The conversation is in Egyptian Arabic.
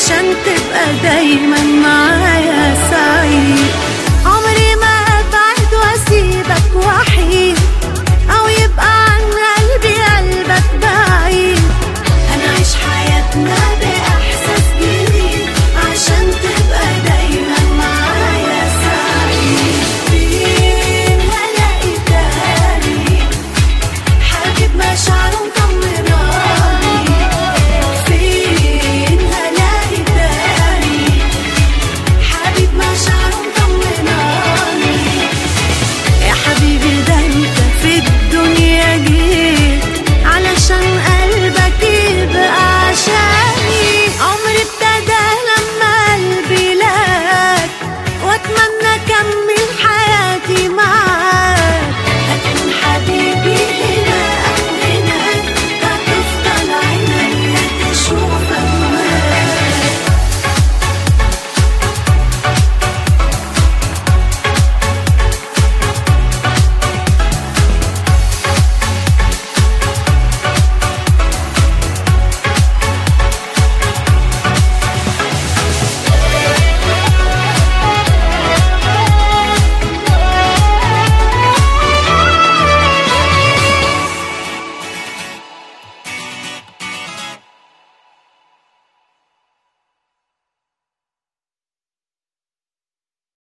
عشان تبقى دايما معايا سعيد عمري ما ابعد واسيبك وحيد او يبقى عن قلبي قلبك بعيد هنعيش حياتنا باحساس جديد عشان تبقى دايما معايا سعيد فين هلاقي تاني حبيب مشاعره مطمناني فين هلاقي تاني حبيب مشاعره مطمناني يا حبيبي ده انت في الدنيا جيت علشان قلبك يبقى عشاني عمري ابتدى لما قلبي لك واتمنى اكمل